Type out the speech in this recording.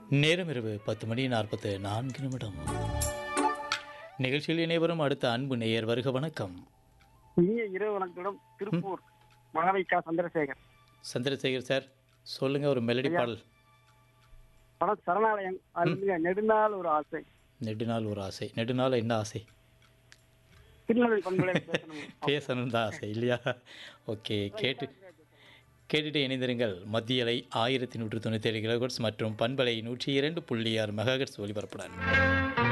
நேரம் இரவு பத்து மணி நாற்பத்து நான்கு நிமிடம் நிகழ்ச்சியில் இணைவரும் அடுத்த அன்பு நேயர் வருக வணக்கம் இனிய இரவு வணக்கம் திருப்பூர் மகாவிகா சந்திரசேகர் சந்திரசேகர் சார் சொல்லுங்க ஒரு மெலடி பாடல் படம் சரணாலயம் அது வந்து நெடுநாள் ஒரு ஆசை நெடுநாள் ஒரு ஆசை நெடுநாள் என்ன ஆசை திருநெல்வேலி பண்புகளை பேசணும் பேசணும் தான் ஆசை இல்லையா ஓகே கேட்டு கேட்டுட்டு இணைந்திருங்கள் மத்திய அலை ஆயிரத்தி நூற்று தொண்ணூற்றி ஏழு கிலோகட்ஸ் மற்றும் பண்பலை நூற்றி இரண்டு புள்ளி ஆறு மெகாகட்ஸ் ஒலிபரப்புடன்